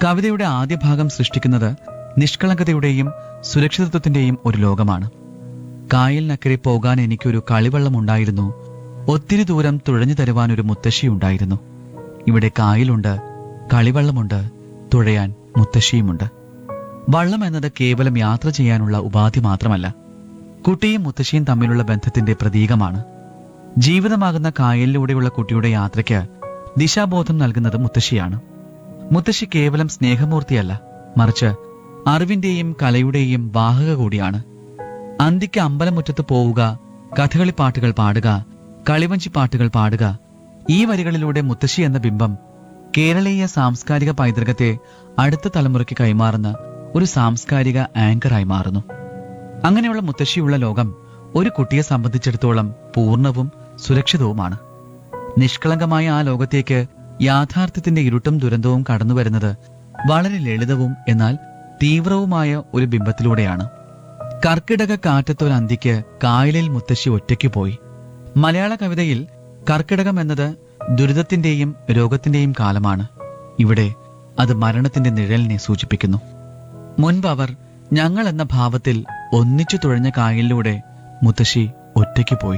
കവിതയുടെ ആദ്യ ഭാഗം സൃഷ്ടിക്കുന്നത് നിഷ്കളങ്കതയുടെയും സുരക്ഷിതത്വത്തിന്റെയും ഒരു ലോകമാണ് കായലിനക്കരെ പോകാൻ എനിക്കൊരു കളിവള്ളമുണ്ടായിരുന്നു ഒത്തിരി ദൂരം തുഴഞ്ഞു തരുവാൻ ഒരു മുത്തശ്ശിയുണ്ടായിരുന്നു ഇവിടെ കായലുണ്ട് കളിവള്ളമുണ്ട് തുഴയാൻ മുത്തശ്ശിയുമുണ്ട് വള്ളം എന്നത് കേവലം യാത്ര ചെയ്യാനുള്ള ഉപാധി മാത്രമല്ല കുട്ടിയും മുത്തശ്ശിയും തമ്മിലുള്ള ബന്ധത്തിന്റെ പ്രതീകമാണ് ജീവിതമാകുന്ന കായലിലൂടെയുള്ള കുട്ടിയുടെ യാത്രയ്ക്ക് ദിശാബോധം നൽകുന്നത് മുത്തശ്ശിയാണ് മുത്തശ്ശി കേവലം സ്നേഹമൂർത്തിയല്ല മറിച്ച് അറിവിന്റെയും കലയുടെയും വാഹക കൂടിയാണ് അന്തിക്ക് അമ്പലമുറ്റത്ത് പോവുക കഥകളി പാട്ടുകൾ പാടുക കളിവഞ്ചി പാട്ടുകൾ പാടുക ഈ വരികളിലൂടെ മുത്തശ്ശി എന്ന ബിംബം കേരളീയ സാംസ്കാരിക പൈതൃകത്തെ അടുത്ത തലമുറയ്ക്ക് കൈമാറുന്ന ഒരു സാംസ്കാരിക ആങ്കറായി മാറുന്നു അങ്ങനെയുള്ള മുത്തശ്ശിയുള്ള ലോകം ഒരു കുട്ടിയെ സംബന്ധിച്ചിടത്തോളം പൂർണ്ണവും സുരക്ഷിതവുമാണ് നിഷ്കളങ്കമായ ആ ലോകത്തേക്ക് യാഥാർത്ഥ്യത്തിന്റെ ഇരുട്ടും ദുരന്തവും കടന്നുവരുന്നത് വളരെ ലളിതവും എന്നാൽ തീവ്രവുമായ ഒരു ബിംബത്തിലൂടെയാണ് കർക്കിടക കാറ്റത്തൊരു അന്തിക്ക് കായലിൽ മുത്തശ്ശി ഒറ്റയ്ക്ക് പോയി മലയാള കവിതയിൽ കർക്കിടകം എന്നത് ദുരിതത്തിന്റെയും രോഗത്തിന്റെയും കാലമാണ് ഇവിടെ അത് മരണത്തിന്റെ നിഴലിനെ സൂചിപ്പിക്കുന്നു മുൻപ് അവർ ഞങ്ങൾ എന്ന ഭാവത്തിൽ ഒന്നിച്ചു തുഴഞ്ഞ കായലിലൂടെ മുത്തശ്ശി ഒറ്റയ്ക്ക് പോയി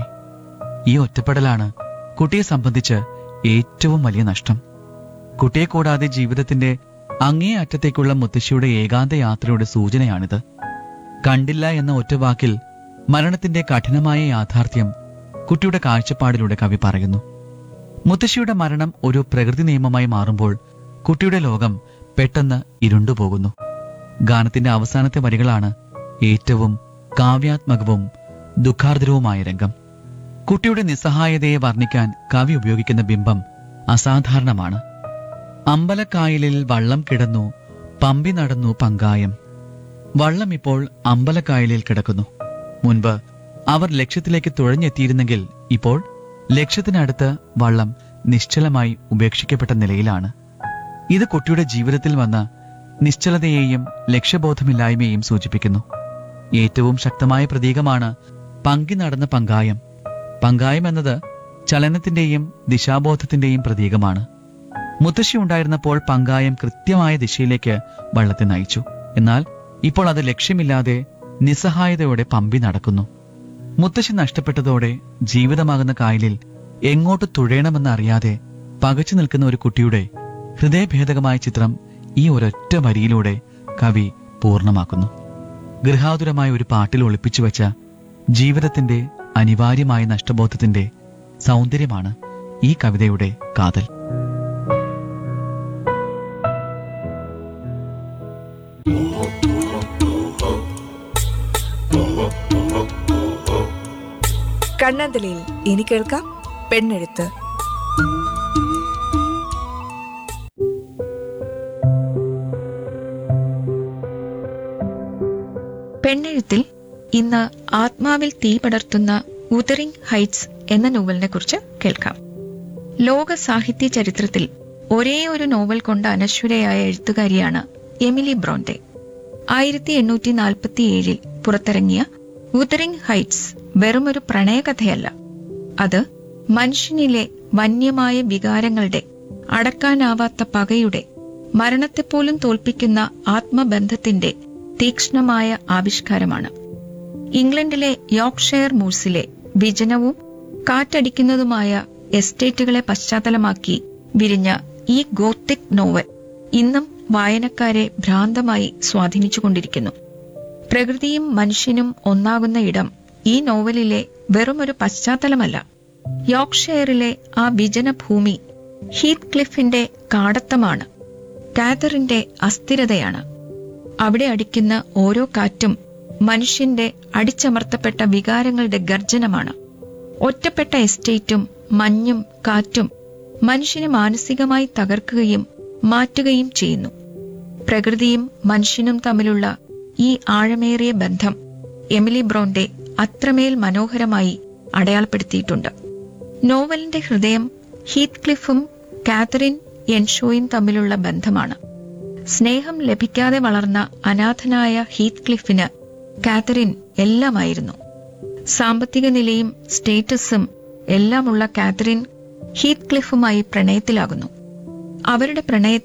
ഈ ഒറ്റപ്പെടലാണ് കുട്ടിയെ സംബന്ധിച്ച് ഏറ്റവും വലിയ നഷ്ടം കുട്ടിയെ കൂടാതെ ജീവിതത്തിന്റെ അങ്ങേ അറ്റത്തേക്കുള്ള മുത്തശ്ശിയുടെ ഏകാന്ത യാത്രയുടെ സൂചനയാണിത് കണ്ടില്ല എന്ന ഒറ്റവാക്കിൽ മരണത്തിന്റെ കഠിനമായ യാഥാർത്ഥ്യം കുട്ടിയുടെ കാഴ്ചപ്പാടിലൂടെ കവി പറയുന്നു മുത്തശ്ശിയുടെ മരണം ഒരു പ്രകൃതി നിയമമായി മാറുമ്പോൾ കുട്ടിയുടെ ലോകം പെട്ടെന്ന് ഇരുണ്ടുപോകുന്നു ഗാനത്തിന്റെ അവസാനത്തെ വരികളാണ് ഏറ്റവും കാവ്യാത്മകവും ദുഃഖാർദ്രവുമായ രംഗം കുട്ടിയുടെ നിസ്സഹായതയെ വർണ്ണിക്കാൻ കവി ഉപയോഗിക്കുന്ന ബിംബം അസാധാരണമാണ് അമ്പലക്കായലിൽ വള്ളം കിടന്നു പമ്പി നടന്നു പങ്കായം വള്ളം ഇപ്പോൾ അമ്പലക്കായലിൽ കിടക്കുന്നു മുൻപ് അവർ ലക്ഷ്യത്തിലേക്ക് തുഴഞ്ഞെത്തിയിരുന്നെങ്കിൽ ഇപ്പോൾ ലക്ഷ്യത്തിനടുത്ത് വള്ളം നിശ്ചലമായി ഉപേക്ഷിക്കപ്പെട്ട നിലയിലാണ് ഇത് കുട്ടിയുടെ ജീവിതത്തിൽ വന്ന നിശ്ചലതയെയും ലക്ഷ്യബോധമില്ലായ്മയെയും സൂചിപ്പിക്കുന്നു ഏറ്റവും ശക്തമായ പ്രതീകമാണ് പങ്കി നടന്ന പങ്കായം പങ്കായം എന്നത് ചലനത്തിന്റെയും ദിശാബോധത്തിന്റെയും പ്രതീകമാണ് മുത്തശ്ശി ഉണ്ടായിരുന്നപ്പോൾ പങ്കായം കൃത്യമായ ദിശയിലേക്ക് വള്ളത്തെ നയിച്ചു എന്നാൽ ഇപ്പോൾ അത് ലക്ഷ്യമില്ലാതെ നിസ്സഹായതയോടെ പമ്പി നടക്കുന്നു മുത്തശ്ശി നഷ്ടപ്പെട്ടതോടെ ജീവിതമാകുന്ന കായലിൽ എങ്ങോട്ട് തുഴയണമെന്ന് അറിയാതെ പകച്ചു നിൽക്കുന്ന ഒരു കുട്ടിയുടെ ഹൃദയഭേദകമായ ചിത്രം ഈ ഒരൊറ്റ വരിയിലൂടെ കവി പൂർണ്ണമാക്കുന്നു ഗൃഹാതുരമായ ഒരു പാട്ടിൽ ഒളിപ്പിച്ചു വെച്ച ജീവിതത്തിന്റെ അനിവാര്യമായ നഷ്ടബോധത്തിന്റെ സൗന്ദര്യമാണ് ഈ കവിതയുടെ കാതൽ കണ്ണാന്തലയിൽ ഇനി കേൾക്കാം പെണ്ണെഴുത്ത് പെണ്ണെഴുത്തിൽ ഇന്ന് ആത്മാവിൽ തീ പടർത്തുന്ന ഉതറിംഗ് ഹൈറ്റ്സ് എന്ന നോവലിനെ കുറിച്ച് കേൾക്കാം ലോക സാഹിത്യ ചരിത്രത്തിൽ ഒരേ ഒരു നോവൽ കൊണ്ട് അനശ്വരയായ എഴുത്തുകാരിയാണ് എമിലി ബ്രോണ്ടെ ആയിരത്തി എണ്ണൂറ്റി നാൽപ്പത്തി ഏഴിൽ പുറത്തിറങ്ങിയ ഉതറിംഗ് ഹൈറ്റ്സ് വെറുമൊരു പ്രണയകഥയല്ല അത് മനുഷ്യനിലെ വന്യമായ വികാരങ്ങളുടെ അടക്കാനാവാത്ത പകയുടെ മരണത്തെപ്പോലും തോൽപ്പിക്കുന്ന ആത്മബന്ധത്തിന്റെ തീക്ഷ്ണമായ ആവിഷ്കാരമാണ് ഇംഗ്ലണ്ടിലെ യോർക്ക്ഷയർ മൂഴ്സിലെ വിജനവും കാറ്റടിക്കുന്നതുമായ എസ്റ്റേറ്റുകളെ പശ്ചാത്തലമാക്കി വിരിഞ്ഞ ഈ ഗോത്തിക് നോവൽ ഇന്നും വായനക്കാരെ ഭ്രാന്തമായി സ്വാധീനിച്ചുകൊണ്ടിരിക്കുന്നു പ്രകൃതിയും മനുഷ്യനും ഒന്നാകുന്ന ഇടം ഈ നോവലിലെ വെറുമൊരു പശ്ചാത്തലമല്ല യോർക്ക്ഷയറിലെ ആ വിജന ഭൂമി ഹീത്ത് ക്ലിഫിന്റെ കാടത്തമാണ് കാതറിന്റെ അസ്ഥിരതയാണ് അവിടെ അടിക്കുന്ന ഓരോ കാറ്റും മനുഷ്യന്റെ അടിച്ചമർത്തപ്പെട്ട വികാരങ്ങളുടെ ഗർജനമാണ് ഒറ്റപ്പെട്ട എസ്റ്റേറ്റും മഞ്ഞും കാറ്റും മനുഷ്യനെ മാനസികമായി തകർക്കുകയും മാറ്റുകയും ചെയ്യുന്നു പ്രകൃതിയും മനുഷ്യനും തമ്മിലുള്ള ഈ ആഴമേറിയ ബന്ധം എമിലി ബ്രോണ്ടെ അത്രമേൽ മനോഹരമായി അടയാളപ്പെടുത്തിയിട്ടുണ്ട് നോവലിന്റെ ഹൃദയം ഹീത്ത് ക്ലിഫും കാതറിൻ എൻഷോയും തമ്മിലുള്ള ബന്ധമാണ് സ്നേഹം ലഭിക്കാതെ വളർന്ന അനാഥനായ ഹീത്ത് ക്ലിഫിന് കാതറിൻ എല്ലാമായിരുന്നു സാമ്പത്തിക നിലയും സ്റ്റേറ്റസും എല്ലാമുള്ള കാതറിൻ ഹീത്ത് ക്ലിഫുമായി പ്രണയത്തിലാകുന്നു അവരുടെ പ്രണയത്തെ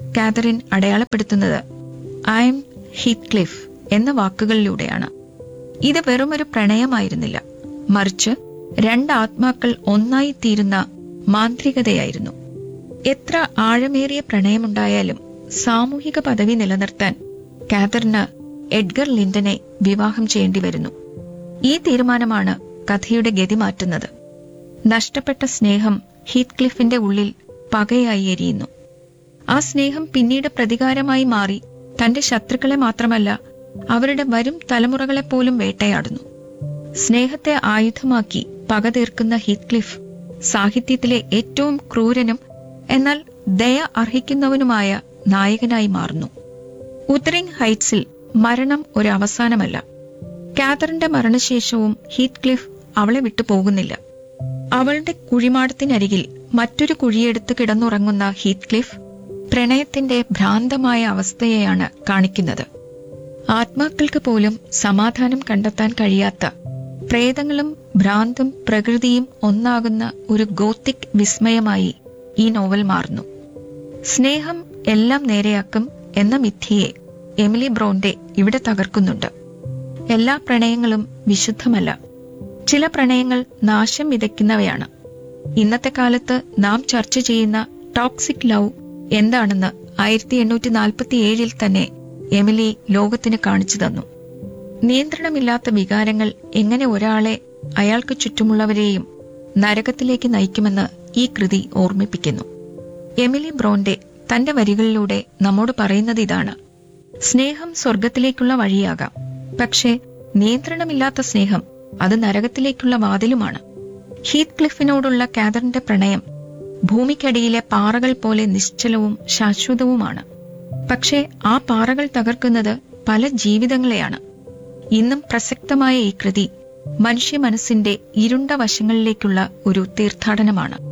കാതറിൻ അടയാളപ്പെടുത്തുന്നത് ഐ എം ഹീത്ക്ലിഫ് എന്ന വാക്കുകളിലൂടെയാണ് ഇത് വെറുമൊരു പ്രണയമായിരുന്നില്ല മറിച്ച് രണ്ട് ആത്മാക്കൾ ഒന്നായി തീരുന്ന മാന്ത്രികതയായിരുന്നു എത്ര ആഴമേറിയ പ്രണയമുണ്ടായാലും സാമൂഹിക പദവി നിലനിർത്താൻ കാതറിന് എഡ്ഗർ ലിൻഡനെ വിവാഹം ചെയ്യേണ്ടി വരുന്നു ഈ തീരുമാനമാണ് കഥയുടെ ഗതി മാറ്റുന്നത് നഷ്ടപ്പെട്ട സ്നേഹം ഹീത്ക്ലിഫിന്റെ ഉള്ളിൽ പകയായി എരിയുന്നു ആ സ്നേഹം പിന്നീട് പ്രതികാരമായി മാറി തന്റെ ശത്രുക്കളെ മാത്രമല്ല അവരുടെ വരും തലമുറകളെ പോലും വേട്ടയാടുന്നു സ്നേഹത്തെ ആയുധമാക്കി പക തീർക്കുന്ന ഹീത്ക്ലിഫ് സാഹിത്യത്തിലെ ഏറ്റവും ക്രൂരനും എന്നാൽ ദയ അർഹിക്കുന്നവനുമായ നായകനായി മാറുന്നു ഉത്തറിംഗ് ഹൈറ്റ്സിൽ മരണം ഒരു അവസാനമല്ല കാതറിന്റെ മരണശേഷവും ഹീത്ക്ലിഫ് അവളെ വിട്ടു പോകുന്നില്ല അവളുടെ കുഴിമാടത്തിനരികിൽ മറ്റൊരു കുഴിയെടുത്ത് കിടന്നുറങ്ങുന്ന ഹീത്ക്ലിഫ് പ്രണയത്തിന്റെ ഭ്രാന്തമായ അവസ്ഥയെയാണ് കാണിക്കുന്നത് ആത്മാക്കൾക്ക് പോലും സമാധാനം കണ്ടെത്താൻ കഴിയാത്ത പ്രേതങ്ങളും ഭ്രാന്തും പ്രകൃതിയും ഒന്നാകുന്ന ഒരു ഗോത്തിക് വിസ്മയമായി ഈ നോവൽ മാറുന്നു സ്നേഹം എല്ലാം നേരെയാക്കും എന്ന മിഥ്യയെ എമിലി ബ്രോണ്ടെ ഇവിടെ തകർക്കുന്നുണ്ട് എല്ലാ പ്രണയങ്ങളും വിശുദ്ധമല്ല ചില പ്രണയങ്ങൾ നാശം വിതയ്ക്കുന്നവയാണ് ഇന്നത്തെ കാലത്ത് നാം ചർച്ച ചെയ്യുന്ന ടോക്സിക് ലവ് എന്താണെന്ന് ആയിരത്തി എണ്ണൂറ്റി നാൽപ്പത്തി ഏഴിൽ തന്നെ എമിലി ലോകത്തിന് കാണിച്ചു തന്നു നിയന്ത്രണമില്ലാത്ത വികാരങ്ങൾ എങ്ങനെ ഒരാളെ അയാൾക്ക് ചുറ്റുമുള്ളവരെയും നരകത്തിലേക്ക് നയിക്കുമെന്ന് ഈ കൃതി ഓർമ്മിപ്പിക്കുന്നു എമിലി ബ്രോണ്ടെ തന്റെ വരികളിലൂടെ നമ്മോട് പറയുന്നത് ഇതാണ് സ്നേഹം സ്വർഗത്തിലേക്കുള്ള വഴിയാകാം പക്ഷേ നിയന്ത്രണമില്ലാത്ത സ്നേഹം അത് നരകത്തിലേക്കുള്ള വാതിലുമാണ് ഹീത്ത് ക്ലിഫിനോടുള്ള കാതറിന്റെ പ്രണയം ഭൂമിക്കടിയിലെ പാറകൾ പോലെ നിശ്ചലവും ശാശ്വതവുമാണ് പക്ഷേ ആ പാറകൾ തകർക്കുന്നത് പല ജീവിതങ്ങളെയാണ് ഇന്നും പ്രസക്തമായ ഈ കൃതി മനുഷ്യ മനസ്സിന്റെ ഇരുണ്ട വശങ്ങളിലേക്കുള്ള ഒരു തീർത്ഥാടനമാണ്